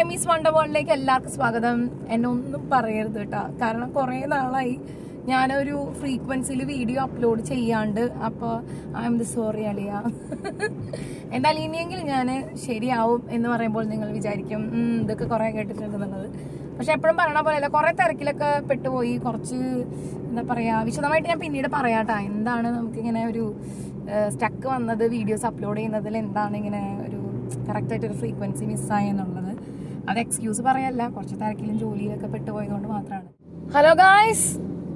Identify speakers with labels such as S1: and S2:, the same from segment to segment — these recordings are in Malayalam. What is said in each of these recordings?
S1: റമീസ് വണ്ടർ വേൾഡിലേക്ക് എല്ലാവർക്കും സ്വാഗതം എന്നെ ഒന്നും പറയരുത് കേട്ടോ കാരണം കുറേ നാളായി ഞാനൊരു ഫ്രീക്വൻസിയിൽ വീഡിയോ അപ്ലോഡ് ചെയ്യാണ്ട് അപ്പോൾ ഐ എം ദി സോറി അളിയ എന്തായാലും ഇനിയെങ്കിലും ഞാൻ ശരിയാവും എന്ന് പറയുമ്പോൾ നിങ്ങൾ വിചാരിക്കും "ഉം, ഇതൊക്കെ കുറേ കേട്ടിട്ടുണ്ടെന്നുള്ളത് പക്ഷെ എപ്പോഴും പറയണ പോലെയല്ല കുറേ തിരക്കിലൊക്കെ പെട്ടുപോയി കുറച്ച് എന്താ പറയുക വിശദമായിട്ട് ഞാൻ പിന്നീട് പറയാട്ടാ എന്താണ് നമുക്കിങ്ങനെ ഒരു സ്റ്റക്ക് വന്നത് വീഡിയോസ് അപ്ലോഡ് ചെയ്യുന്നതിൽ എന്താണ് ഇങ്ങനെ ഒരു കറക്റ്റായിട്ട് ഒരു ഫ്രീക്വൻസി മിസ്സായെന്നുള്ളത് അത് എക്സ്ക്യൂസ് പറയല്ല കുറച്ച് തിരക്കിലും ജോലിയിലൊക്കെ പെട്ടുപോയതുകൊണ്ട് മാത്രമാണ് ഹലോ ഗായ്സ്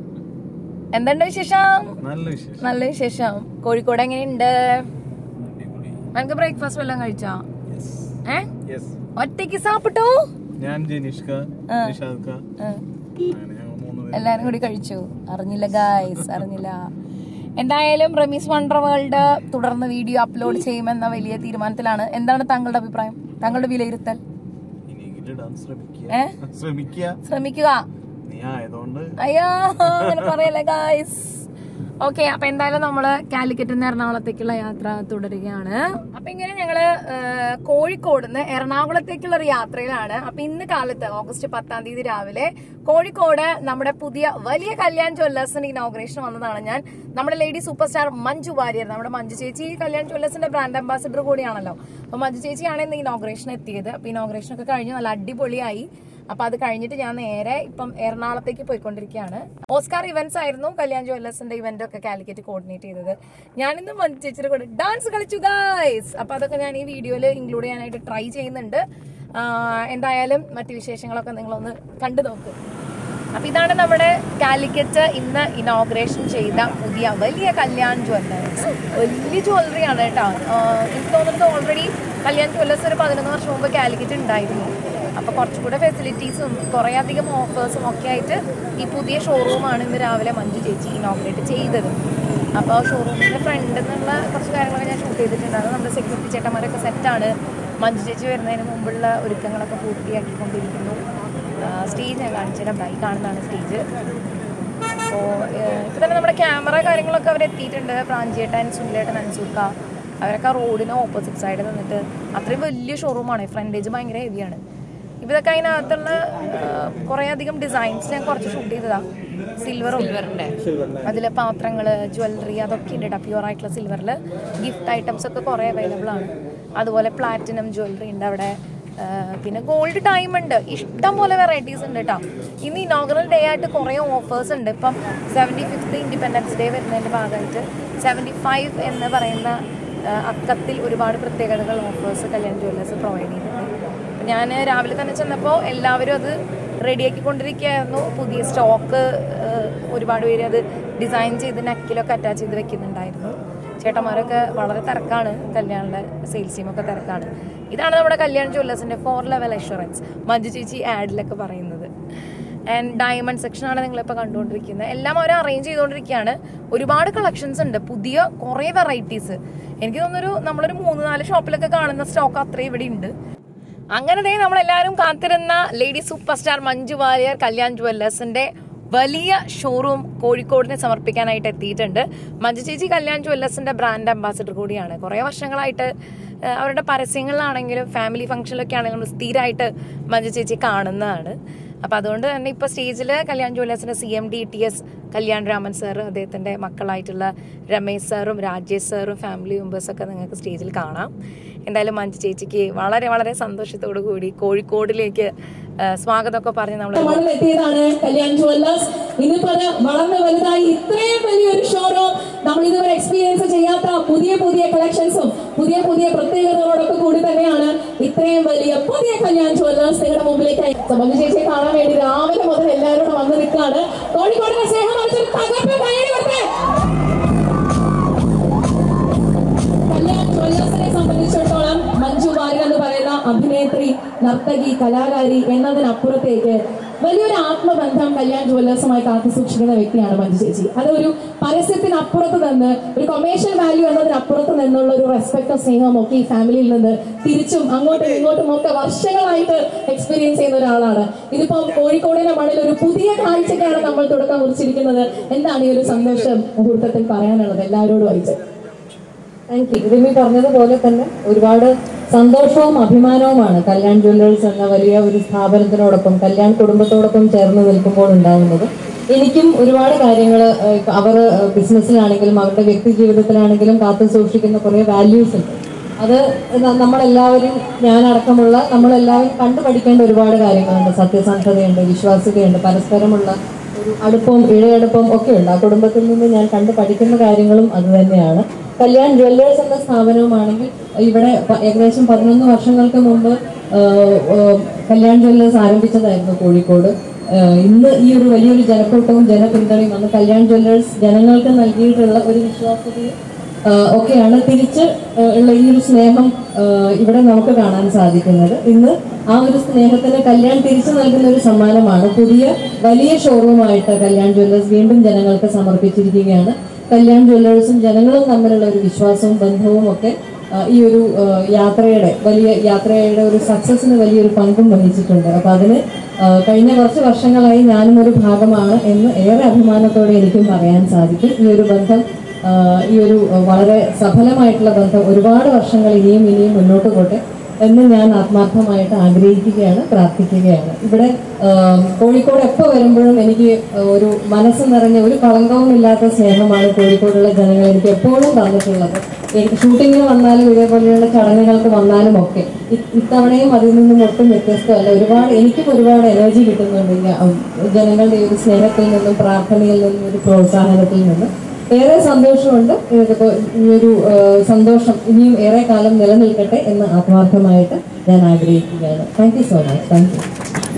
S1: എന്തുണ്ട് വിശേഷം
S2: നല്ല വിശേഷം
S1: നല്ല വിശേഷം കോഴിക്കോട് എങ്ങനെയുണ്ട്
S2: അടിപൊളി
S1: എനിക്ക് ബ്രേക്ക്ഫാസ്റ്റ് വല്ലതും കഴിച്ചോ
S2: യെസ്
S1: ഏ
S2: യെസ്
S1: ഒറ്റയ്ക്ക് സാപ്പിട്ടു
S2: ഞാൻ ജനീഷ്ക
S1: ആ.
S2: നിഷാദ്ക അങ്ങനെ ഞങ്ങൾ മൂന്ന് പേര്
S1: എല്ലാരും കൂടി കഴിച്ചു അറിഞ്ഞില്ല ഗായ്സ് അറിഞ്ഞില്ല എന്തായാലും റമീസ് വണ്ടർ വേൾഡ് തുടർന്ന് വീഡിയോ അപ്ലോഡ് ചെയ്യുമെന്ന വലിയ തീരുമാനത്തിലാണ് എന്താണ് താങ്കളുടെ അഭിപ്രായം താങ്കളുടെ വിലയിരുത്തൽ
S2: ഇനിയെങ്കിലും ഇടാൻ ശ്രമിക്കുക
S1: ഏ?
S2: ശ്രമിക്കുക
S1: ശ്രമിക്കുക
S2: നീ ആയതുകൊണ്ട്
S1: അയ്യോ അങ്ങനെ പറയല്ലേ ഗായ്സ് ഓക്കെ അപ്പൊ എന്തായാലും നമ്മള് കാലിക്കറ്റ് നിന്ന് എറണാകുളത്തേക്കുള്ള യാത്ര തുടരുകയാണ് അപ്പൊ ഇങ്ങനെ ഞങ്ങള് ആ, കോഴിക്കോട് നിന്ന് എറണാകുളത്തേക്കുള്ള ഒരു യാത്രയിലാണ് അപ്പൊ ഇന്ന് കാലത്ത് ഓഗസ്റ്റ് പത്താം തീയതി രാവിലെ കോഴിക്കോട് നമ്മുടെ പുതിയ വലിയ കല്യാൺ ജ്വല്ലേഴ്സിന്റെ ഇനോഗ്രേഷൻ വന്നതാണ് ഞാൻ നമ്മുടെ lady super star Manju Warrier നമ്മുടെ മഞ്ജു ചേച്ചി കല്യാൺ ജ്വല്ലേഴ്സിന്റെ ബ്രാൻഡ് അംബാസിഡർ കൂടിയാണല്ലോ അപ്പൊ മഞ്ജു ചേച്ചിയാണ് ഇന്ന് ഇനോഗ്രേഷൻ എത്തിയത് അപ്പൊ ഇനോഗ്രേഷൻ ഒക്കെ കഴിഞ്ഞ് നല്ല അടിപൊളിയായി അപ്പൊ അത് കഴിഞ്ഞിട്ട് ഞാൻ നേരെ ഇപ്പം എറണാകുളത്തേക്ക് പോയിക്കൊണ്ടിരിക്കുകയാണ് ഓസ്കാർ ഇവന്റ്സ് ആയിരുന്നു കല്യാൺ ജ്വല്ലേഴ്സിന്റെ ഇവന്റ് ഒക്കെ കാലിക്കറ്റ് കോർഡിനേറ്റ് ചെയ്തത് ഞാനിന്ന് മഞ്ജു ചേച്ചിയുടെ കൂടെ ഡാൻസ് കളിച്ചു ഗായ്സ് അപ്പൊ അതൊക്കെ ഞാൻ ഈ വീഡിയോയിൽ ഇൻക്ലൂഡ് ചെയ്യാനായിട്ട് ട്രൈ ചെയ്യുന്നുണ്ട് ആഹ് എന്തായാലും മറ്റു വിശേഷങ്ങളൊക്കെ നിങ്ങളൊന്ന് കണ്ടു നോക്ക് അപ്പൊ ഇതാണ് നമ്മുടെ കാലിക്കറ്റ് ഇന്ന് ഇനോഗ്രേഷൻ ചെയ്ത പുതിയ വലിയ കല്യാൺ ജ്വല്ലേഴ്സ് വലിയ ജ്വല്ലറി ആണ് കേട്ടോ ആഹ് എനിക്ക് തോന്നുന്നത് ഓൾറെഡി കല്യാൺ ജ്വല്ലേഴ്സ് ഒരു പതിനൊന്ന് വർഷം മുമ്പ് കാലിക്കറ്റ് ഉണ്ടായിരുന്നു അപ്പൊ കുറച്ചുകൂടെ ഫെസിലിറ്റീസും കുറേ അധികം ഓഫേഴ്സും ഒക്കെ ആയിട്ട് ഈ പുതിയ ഷോറൂമാണ് ഇന്ന് രാവിലെ മഞ്ജു ചേച്ചി ഇനോഗ്രേറ്റ് ചെയ്തത് അപ്പോൾ ഷോറൂമിന്റെ ഫ്രണ്ടിൽ നിന്നുള്ള കുറച്ച് കാര്യങ്ങളൊക്കെ ഞാൻ ഷൂട്ട് ചെയ്തിട്ടുണ്ട് അത് നമ്മുടെ സെക്യൂരിറ്റി ചേട്ടന്മാരൊക്കെ സെറ്റാണ് മഞ്ജു ചേച്ചി വരുന്നതിന് മുമ്പുള്ള ഒരുക്കങ്ങളൊക്കെ പൂർത്തിയാക്കിക്കൊണ്ടിരിക്കുന്നു സ്റ്റേജ് ഞാൻ കാണിച്ചുതരാം ബൈ കാണുന്നതാണ് സ്റ്റേജ് അപ്പോൾ ഇപ്പോൾ തന്നെ നമ്മുടെ ക്യാമറ കാര്യങ്ങളൊക്കെ അവർ എത്തിയിട്ടുണ്ട് പ്രാഞ്ചിയേട്ടൻ സുനിലേട്ടൻ അൻസൂർക്ക അവരൊക്കെ ആ റോഡിന് ഓപ്പോസിറ്റ് സൈഡിൽ നിന്നിട്ട് അത്രയും വലിയ ഷോറൂമാണ് ഫ്രണ്ടേജ് ഭയങ്കര ഹെവിയാണ് ഇപ്പോൾ ഇതൊക്കെ അതിനകത്തുള്ള കുറേ അധികം ഡിസൈൻസ് ഞാൻ കുറച്ച് ഷൂട്ട് ചെയ്തതാണ് സിൽവറും സിൽവറിൻ്റെ അതിൽ പാത്രങ്ങൾ ജ്വല്ലറി അതൊക്കെ ഉണ്ട് കേട്ടോ പ്യുവർ ആയിട്ടുള്ള സിൽവറിൽ ഗിഫ്റ്റ് ഐറ്റംസ് ഒക്കെ കുറേ അവൈലബിൾ ആണ് അതുപോലെ പ്ലാറ്റിനം ജ്വല്ലറി ഉണ്ട് അവിടെ ആ, പിന്നെ ഗോൾഡ് ഡയമണ്ട് ഇഷ്ടം പോലെ വെറൈറ്റീസ് ഉണ്ട് കേട്ടോ ഇന്ന് ഇനോഗ്രൽ ഡേ ആയിട്ട് കുറേ ഓഫേഴ്സ് ഉണ്ട് ഇപ്പം സെവൻറ്റി ഫിഫ്ത്ത് ഇൻഡിപെൻഡൻസ് ഡേ വരുന്നതിൻ്റെ ഭാഗമായിട്ട് സെവൻറ്റി ഫൈവ് എന്ന് പറയുന്ന ആ, അക്കത്തിൽ ഒരുപാട് പ്രത്യേകതകൾ ഓഫേഴ്സ് കല്യാൺ ജ്വല്ലേഴ്സ് പ്രൊവൈഡ് ചെയ്യുന്നുണ്ട് അപ്പം ഞാൻ രാവിലെ തന്നെ ചെന്നപ്പോൾ എല്ലാവരും അത് റെഡിയാക്കിക്കൊണ്ടിരിക്കുകയായിരുന്നു പുതിയ സ്റ്റോക്ക് ഒരുപാട് പേര് അത് ഡിസൈൻ ചെയ്ത് നെക്കിലൊക്കെ അറ്റാച്ച് ചെയ്ത് വെക്കുന്നുണ്ടായിരുന്നു ചേട്ടന്മാരൊക്കെ വളരെ തിരക്കാണ് കല്യാണിൻ്റെ സെയിൽസ് ടീമൊക്കെ തിരക്കാണ് ഇതാണ് നമ്മുടെ കല്യാൺ ജ്വല്ലേഴ്സിൻ്റെ ഫോർ ലെവൽ അഷുറൻസ് മഞ്ജു ചേച്ചി ആഡിലൊക്കെ പറയുന്നത് ആൻഡ് ഡയമണ്ട് സെക്ഷനാണ് നിങ്ങളിപ്പോൾ കണ്ടുകൊണ്ടിരിക്കുന്നത് എല്ലാം അവർ അറേഞ്ച് ചെയ്തുകൊണ്ടിരിക്കുകയാണ് ഒരുപാട് കളക്ഷൻസ് ഉണ്ട് പുതിയ കുറേ വെറൈറ്റീസ് എനിക്ക് തോന്നുന്നൊരു നമ്മളൊരു മൂന്ന് നാല് ഷോപ്പിലൊക്കെ കാണുന്ന സ്റ്റോക്ക് അത്രയും ഇവിടെ ഉണ്ട് അങ്ങനെ ദേ നമ്മളെല്ലാവരും കാത്തിരുന്ന lady super star Manju Warrier Kalyan ജ്വല്ലേഴ്സിന്റെ വലിയ ഷോറൂം കോഴിക്കോടിനെ സമർപ്പിക്കാനായിട്ട് എത്തിയിട്ടുണ്ട് മഞ്ജു ചേച്ചി കല്യാൺ ജ്വല്ലേഴ്സിന്റെ ബ്രാൻഡ് അംബാസിഡർ കൂടിയാണ് കുറേ വർഷങ്ങളായിട്ട് ആ, അവരുടെ പരസ്യങ്ങളിലാണെങ്കിലും ഫാമിലി ഫംഗ്ഷനിലൊക്കെ ആണെങ്കിലും നമ്മൾ സ്ഥിരമായിട്ട് മഞ്ജു ചേച്ചി കാണുന്നതാണ് അപ്പം അതുകൊണ്ട് തന്നെ ഇപ്പോൾ സ്റ്റേജിൽ കല്യാൺ ജ്വല്ലേഴ്സിന്റെ C M D T S Kalyan Raman sir അദ്ദേഹത്തിന്റെ മക്കളായിട്ടുള്ള രമേശ് സാറും രാജേഷ് സാറും ഫാമിലി മെമ്പേഴ്സൊക്കെ നിങ്ങൾക്ക് സ്റ്റേജിൽ കാണാം എന്തായാലും മഞ്ജു ചേച്ചിക്ക് വളരെ വളരെ സന്തോഷത്തോടു കൂടി കോഴിക്കോടിലേക്ക് ആ, സ്വാഗതമൊക്കെ പറഞ്ഞ് നമ്മൾ
S3: എത്തിയതാണ് കല്യാൺ ജുവല്ലേഴ്സ് ഇന്നിപ്പോ അത് വളർന്ന് വലുതായി ഇത്രയും വലിയൊരു ഷോറൂം നമ്മൾ ഇതുവരെ എക്സ്പീരിയൻസ് ചെയ്യാത്ത പുതിയ പുതിയ കളക്ഷൻസും പുതിയ പുതിയ പ്രത്യേകതകളോടൊക്കെ കൂടി തന്നെയാണ് ഇത്രയും വലിയ പുതിയ കല്യാൺ ജുവല്ലേഴ്സ് നിങ്ങളുടെ മുമ്പിലേക്ക് മഞ്ജു ചേച്ചിയെ കാണാൻ വേണ്ടി രാവിലെ മുതൽ എല്ലാവരും കൂടെ വന്ന് നിൽക്കുകയാണ് കോഴിക്കോടിന്റെ സ്നേഹം മറിച്ചൊരു തകർപ്പ് കയ്യടി കൊടുത്തേ കല്യാൺ ജ്വല്ലേഴ്സിനെ സംബന്ധിച്ചിടത്തോളം മഞ്ജു വാര്യർ എന്ന് പറയുന്ന അഭിനേത്രി നർത്തകി കലാകാരി എന്നതിനപ്പുറത്തേക്ക് വലിയൊരു ആത്മബന്ധം കല്യാൺ ജ്വല്ലേഴ്സുമായി കാത്തു സൂക്ഷിക്കുന്ന വ്യക്തിയാണ് മഞ്ജു ചേച്ചി അതൊരു പരസ്യത്തിനപ്പുറത്ത് നിന്ന് ഒരു കൊമേഴ്ഷ്യൽ വാല്യൂ എന്നതിനപ്പുറത്ത് നിന്നുള്ള ഒരു റെസ്പെക്ടും സ്നേഹവും ഒക്കെ ഈ ഫാമിലിയിൽ നിന്ന് തിരിച്ചും അങ്ങോട്ടും ഇങ്ങോട്ടും ഒക്കെ വർഷങ്ങളായിട്ട് എക്സ്പീരിയൻസ് ചെയ്യുന്ന ഒരാളാണ് ഇതിപ്പം കോഴിക്കോടിന്റെ മണ്ണിൽ ഒരു പുതിയ കാഴ്ചയ്ക്കാണ് നമ്മൾ തുടക്കം കുറിച്ചിരിക്കുന്നത് എന്താണ് ഈ ഒരു സന്തോഷം മുഹൂർത്തത്തിൽ പറയാനുള്ളത് എല്ലാവരോടും വായിച്ചത്
S4: താങ്ക് യു റിമി പറഞ്ഞതുപോലെ തന്നെ ഒരുപാട് സന്തോഷവും അഭിമാനവുമാണ് കല്യാൺ ജ്വല്ലേഴ്സ് എന്ന വലിയ ഒരു സ്ഥാപനത്തിനോടൊപ്പം കല്യാൺ കുടുംബത്തോടൊപ്പം ചേർന്ന് നിൽക്കുമ്പോൾ ഉണ്ടാകുന്നത് എനിക്കും ഒരുപാട് കാര്യങ്ങൾ അവർ ബിസിനസ്സിലാണെങ്കിലും അവരുടെ വ്യക്തി ജീവിതത്തിലാണെങ്കിലും കാത്തു സൂക്ഷിക്കുന്ന കുറേ വാല്യൂസ് ഉണ്ട് അത് ന- നമ്മളെല്ലാവരും ഞാനടക്കമുള്ള നമ്മളെല്ലാവരും കണ്ടു പഠിക്കേണ്ട ഒരുപാട് കാര്യങ്ങളുണ്ട് സത്യസന്ധതയുണ്ട് വിശ്വാസ്യതയുണ്ട് പരസ്പരമുള്ള ഒരു അടുപ്പവും ഇഴയടുപ്പവും ഒക്കെ ഉണ്ട് ആ കുടുംബത്തിൽ നിന്ന് ഞാൻ കണ്ടു പഠിക്കുന്ന കാര്യങ്ങളും അത് തന്നെയാണ് കല്യാൺ ജ്വല്ലേഴ്സ് എന്ന സ്ഥാപനവുമാണെങ്കിൽ ഇവിടെ പ- ഏകദേശം പതിനൊന്ന് വർഷങ്ങൾക്ക് മുമ്പ് ആ, ആ, കല്യാൺ ജ്വല്ലേഴ്സ് ആരംഭിച്ചതായിരുന്നു കോഴിക്കോട് ആ, ഇന്ന് ഈ ഒരു വലിയൊരു ജനക്കൂട്ടവും ജനപിന്തുണയും അന്ന് കല്യാൺ ജ്വല്ലേഴ്സ് ജനങ്ങൾക്ക് നൽകിയിട്ടുള്ള ഒരു വിശ്വാസതയും ആ, ഒക്കെയാണ് തിരിച്ച് ആ, ഉള്ള ഈ ഒരു സ്നേഹം ആ, ഇവിടെ നമുക്ക് കാണാൻ സാധിക്കുന്നത് ഇന്ന് ആ ഒരു സ്നേഹത്തിന് കല്യാൺ തിരിച്ചു നൽകുന്ന ഒരു സമ്മാനമാണ് പുതിയ വലിയ ഷോറൂമായിട്ട് കല്യാൺ ജ്വല്ലേഴ്സ് വീണ്ടും ജനങ്ങൾക്ക് സമർപ്പിച്ചിരിക്കുകയാണ് കല്യാൺ ജ്വല്ലേഴ്സും ജനങ്ങളും തമ്മിലുള്ള ഒരു വിശ്വാസവും ബന്ധവും ഒക്കെ ആ, ഈ ഒരു ആ, യാത്രയുടെ വലിയ യാത്രയുടെ ഒരു സക്സസിന് വലിയൊരു പങ്കും വഹിച്ചിട്ടുണ്ട് അപ്പൊ അതിന് ആ, കഴിഞ്ഞ കുറച്ച് വർഷങ്ങളായി ഞാനും ഒരു ഭാഗമാണ് എന്ന് ഏറെ അഭിമാനത്തോടെ എനിക്കും പറയാൻ സാധിക്കും ഈ ഒരു ബന്ധം ആ, ഈ ഒരു വളരെ സഫലമായിട്ടുള്ള ബന്ധം ഒരുപാട് വർഷങ്ങൾ ഇനിയും ഇനിയും മുന്നോട്ട് പോട്ടെ എന്ന് ഞാൻ ആത്മാർത്ഥമായിട്ട് ആഗ്രഹിക്കുകയാണ് പ്രാർത്ഥിക്കുകയാണ് ഇവിടെ ആ, കോഴിക്കോട് എപ്പോൾ വരുമ്പോഴും എനിക്ക് ഒരു മനസ്സ് നിറഞ്ഞ ഒരു കളങ്കവും ഇല്ലാത്ത സ്നേഹമാണ് കോഴിക്കോടുള്ള ജനങ്ങൾ എനിക്ക് എപ്പോഴും തന്നിട്ടുള്ളത് എനിക്ക് ഷൂട്ടിങ്ങിന് വന്നാലും ഇതേപോലെയുള്ള ചടങ്ങുകൾക്ക് വന്നാലും ഒക്കെ ഇ- ഇത്തവണയും അതിൽ നിന്നും ഒട്ടും വ്യത്യസ്തമല്ല ഒരുപാട് എനിക്കും ഒരുപാട് എനർജി കിട്ടുന്നുണ്ട് ഈ, ആ, ജനങ്ങളുടെ ഈ ഒരു സ്നേഹത്തിൽ നിന്നും പ്രാർത്ഥനയിൽ നിന്നും ഒരു പ്രോത്സാഹനത്തിൽ നിന്നും ഏറെ സന്തോഷമുണ്ട് ഇതിപ്പോ ഈ ഒരു ആ, സന്തോഷം ഇനിയും ഏറെ കാലം നിലനിൽക്കട്ടെ എന്ന് ആത്മാർത്ഥമായിട്ട് ഞാൻ ആഗ്രഹിക്കുകയാണ് thank you so much thank you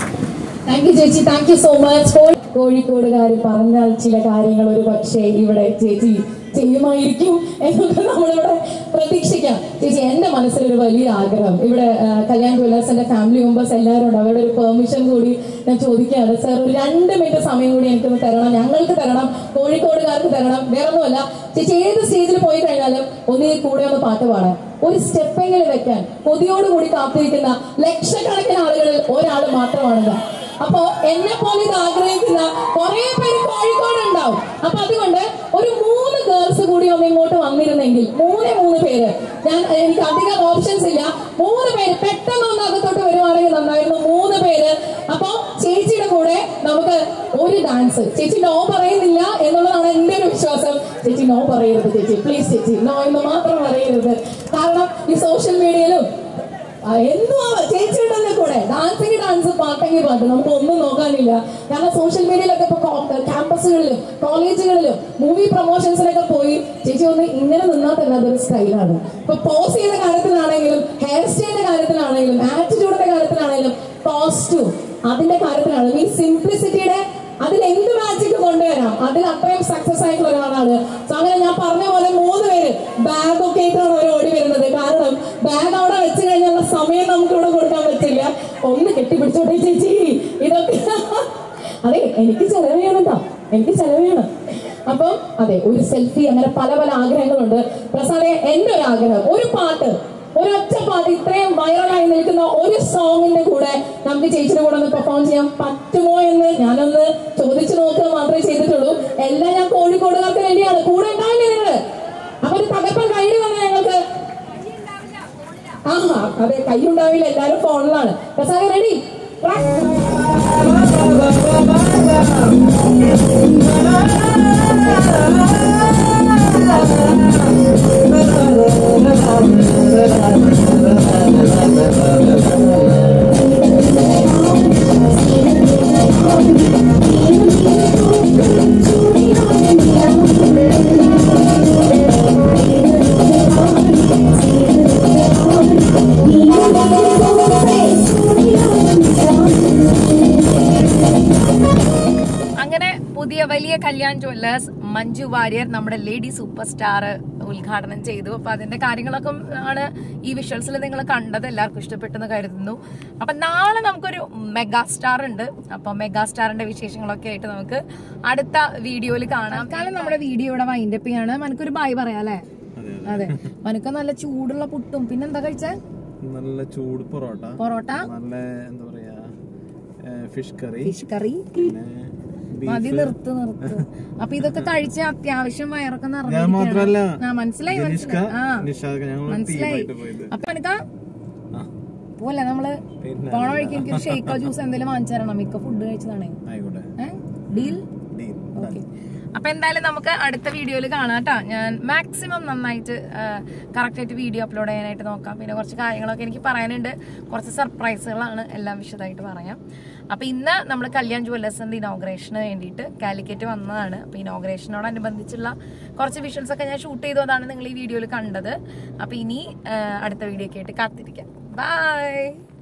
S3: thank you ചേച്ചി താങ്ക് യു സോ മച്ച് കോഴിക്കോടുകാർ പറഞ്ഞാൽ ചില കാര്യങ്ങൾ ഒരു പക്ഷേ ഇവിടെ ചേച്ചി ചെയ്യുമായിരിക്കും എന്നൊക്കെ നമ്മളിവിടെ പ്രതീക്ഷിക്കാം ചേച്ചി എന്റെ മനസ്സിലൊരു വലിയ ആഗ്രഹം ഇവിടെ ആ, കല്യാൺ ജ്വല്ലേഴ്സിന്റെ ഫാമിലി മെമ്പേഴ്സ് എല്ലാവരും ഉണ്ട് അവരുടെ ഒരു പെർമിഷൻ കൂടി ഞാൻ ചോദിക്കുകയാണ് സാർ ഒരു രണ്ട് മിനിറ്റ് സമയം കൂടി എനിക്കൊന്ന് തരണം ഞങ്ങൾക്ക് തരണം കോഴിക്കോടുകാർക്ക് തരണം വേറൊന്നുമല്ല ചേച്ചി ഏത് സ്റ്റേജിൽ പോയി കഴിഞ്ഞാലും ഒന്നീ കൂടെ ഒന്ന് പാട്ട് പാടാൻ ഒരു സ്റ്റെപ്പെങ്കിലും വെക്കാൻ കൊതിയോടുകൂടി കാത്തിരിക്കുന്ന ലക്ഷക്കണക്കിന് ആളുകളിൽ ഒരാൾ മാത്രമാണ് ഞാൻ അപ്പോ എന്നെ പോലെ ഇത് ആഗ്രഹിക്കുന്ന കുറെ പേര് കോഴിക്കോട് ഉണ്ടാവും അപ്പൊ അതുകൊണ്ട് ഒരു മൂന്ന് ഗേൾസ് കൂടി ഒന്ന് ഇങ്ങോട്ട് വന്നിരുന്നെങ്കിൽ മൂന്നേ മൂന്ന് പേര് ഞാൻ എനിക്ക് അധികം ഓപ്ഷൻസ് ഇല്ല മൂന്ന് പേര് പെട്ടെന്ന് ഒന്ന് അകത്തോട്ട് വരുവാണെങ്കിൽ നന്നായിരുന്നു മൂന്ന് പേര് അപ്പൊ ചേച്ചിയുടെ കൂടെ നമുക്ക് ഒരു ഡാൻസ് ചേച്ചി നോ പറയുന്നില്ല എന്നുള്ളതാണ് എന്റെ ഒരു വിശ്വാസം ചേച്ചി നോ പറയരുത് ചേച്ചി പ്ലീസ് ചേച്ചി നോ എന്ന് മാത്രം പറയരുത് കാരണം ഈ സോഷ്യൽ മീഡിയയിലും ആ, എന്നും ആ ചേച്ചിയുടെ കൂടെ ഡാൻസിങ് ഡാൻസ് പാട്ടെങ്കിൽ പാട്ട് നമുക്ക് ഒന്നും നോക്കാനില്ല കാരണം സോഷ്യൽ മീഡിയയിലൊക്കെ ഇപ്പൊ ക്യാമ്പസുകളിലും കോളേജുകളിലും മൂവി പ്രൊമോഷൻസിലൊക്കെ പോയി ചേച്ചി ഒന്ന് ഇങ്ങനെ നിന്നാൽ തന്നെ അതൊരു സ്റ്റൈലാണ് ഇപ്പൊ പോസ് ചെയ്യുന്ന കാര്യത്തിലാണെങ്കിലും ഹെയർ സ്റ്റൈലിന്റെ കാര്യത്തിലാണെങ്കിലും ആറ്റിറ്റ്യൂഡിന്റെ കാര്യത്തിലാണെങ്കിലും കോസ്റ്റ്യൂം അതിന്റെ കാര്യത്തിലാണെങ്കിലും ഈ സിംപ്ലിസിറ്റിയുടെ അതിൽ എന്ത് മാജിക് കൊണ്ടുവരാം അതിൽ അത്രയും സക്സസ് ആയിട്ടുള്ള ഒരാളാണ് സോ അങ്ങനെ ഞാൻ പറഞ്ഞ പോലെ മൂന്ന് പേര് ബാഗ് ഒക്കെ ആയിട്ടാണ് അവർ ഓടി വരുന്നത് കാരണം ബാഗ് അവിടെ വെച്ച് കഴിഞ്ഞുള്ള സമയം നമുക്ക് ഇവിടെ കൊടുക്കാൻ പറ്റില്ല ഒന്ന് കെട്ടിപ്പിടിച്ചോട്ടെ ചേച്ചി ഇതൊക്കെ അതെ എനിക്ക് ചെലവ് ചെയ്യണം കേട്ടോ എനിക്ക് ചെലവ് ചെയ്യണം അപ്പം അതെ ഒരു സെൽഫി അങ്ങനെ പല പല ആഗ്രഹങ്ങളുണ്ട് പ്രസാദെ എന്റെ ഒരു ആഗ്രഹം ഒരു പാട്ട് ഒരൊറ്റ പാട്ട് ഇത്രയും വൈറലായി നിൽക്കുന്ന ഒരു സോങ്ങിന്റെ കൂടെ നമുക്ക് ചേച്ചിയുടെ കൂടെ ഒന്ന് പെർഫോം ചെയ്യാൻ പറ്റുമോ എന്ന് ഞാനൊന്ന് ചോദിച്ചു നോക്കുക മാത്രമേ ചെയ്തിട്ടുള്ളൂ എല്ലാം ഞാൻ കോഴിക്കോടുകാർക്ക് വേണ്ടിയാണ് കൂടെ ഉണ്ടാവില്ലേ നിങ്ങള് അപ്പൊ ഒരു തകപ്പൻ കയ്യിൽ വന്ന് ഞങ്ങൾക്ക് ആഹാ അതെ കയ്യുണ്ടാവില്ല എല്ലാരും ഫോണിലാണ് പ്രസാദ് റെഡി
S1: അങ്ങനെ പുതിയ വലിയ കല്യാൺ ജ്വല്ലേഴ്സ് മഞ്ജു വാര്യർ നമ്മുടെ ലേഡി സൂപ്പർ സ്റ്റാർ ഉദ്ഘാടനം ചെയ്തു അപ്പൊ അതിന്റെ കാര്യങ്ങളൊക്കെ ആണ് ഈ വിഷ്വൽസിൽ നിങ്ങൾ കണ്ടത് എല്ലാവർക്കും ഇഷ്ടപ്പെട്ടെന്ന് കരുതുന്നു അപ്പൊ നാളെ നമുക്കൊരു മെഗാ സ്റ്റാർ ഉണ്ട് അപ്പൊ മെഗാ സ്റ്റാറിന്റെ വിശേഷങ്ങളൊക്കെ ആയിട്ട് നമുക്ക് അടുത്ത വീഡിയോയിൽ കാണാം കാലം നമ്മുടെ വീഡിയോ ഇവിടെ വൈൻഡപ്പ് ചെയ്യാണ് മനക്കൊരു ബായ് പറയാം അല്ലേ അതെ മനക്ക് നല്ല ചൂടുള്ള പുട്ടും പിന്നെന്താ കഴിച്ചേ
S2: നല്ല ചൂട് പൊറോട്ട
S1: പൊറോട്ട
S2: നല്ല എന്താ പറയാ ഫിഷ് കറി
S1: ഫിഷ് കറി
S2: പിന്നെ
S1: മതി നിർത്ത് നിർത്ത് അപ്പൊ ഇതൊക്കെ കഴിച്ച് അത്യാവശ്യം വയറൊക്കെ
S2: ഞാൻ മാത്രല്ല
S1: നിറഞ്ഞിരിക്കുകയാണ് ആ മനസ്സിലായി
S2: നിഷ്ക
S1: മനസ്സിലായി ആ
S2: നിഷാദ് ഞങ്ങൾ
S1: മനസ്സിലായി
S2: ടീമായിട്ട് പോയത്
S1: അപ്പൊ അനിത
S2: ആ,
S1: പോലെ നമ്മള്
S2: പിന്നെ
S1: പോണ വഴിക്ക് എനിക്ക് ഷേക്കോ ജ്യൂസ് എന്തെങ്കിലും വാങ്ങിച്ചു തരണം മിക്ക ഫുഡ് കഴിച്ചതാണേ
S2: ആയിക്കോട്ടെ
S1: ഡീൽ
S2: Deal.
S1: ഓക്കെ അപ്പൊ എന്തായാലും നമുക്ക് അടുത്ത വീഡിയോയിൽ കാണാം കേട്ടോ ഞാൻ മാക്സിമം നന്നായിട്ട് കറക്റ്റ് ആയിട്ട് വീഡിയോ അപ്ലോഡ് ചെയ്യാനായിട്ട് നോക്കാം പിന്നെ കുറച്ച് കാര്യങ്ങളൊക്കെ എനിക്ക് പറയാനുണ്ട് കുറച്ച് സർപ്രൈസുകളാണ് എല്ലാം വിശദമായിട്ട് പറയാം അപ്പൊ ഇന്ന് നമ്മൾ കല്യാൺ ജുവല്ലേഴ്സിന്റെ ഇനോഗ്രേഷന് വേണ്ടിയിട്ട് കാലിക്കറ്റ് വന്നതാണ് അപ്പൊ ഇനോഗ്രേഷനോടനുബന്ധിച്ചുള്ള കുറച്ച് വിഷ്വൽസ് ഒക്കെ ഞാൻ ഷൂട്ട് ചെയ്തതാണ് നിങ്ങൾ ഈ വീഡിയോയിൽ കണ്ടത് അപ്പൊ ഇനി ആ, അടുത്ത വീഡിയോ ഒക്കെ ആയിട്ട് കാത്തിരിക്കാം ബൈ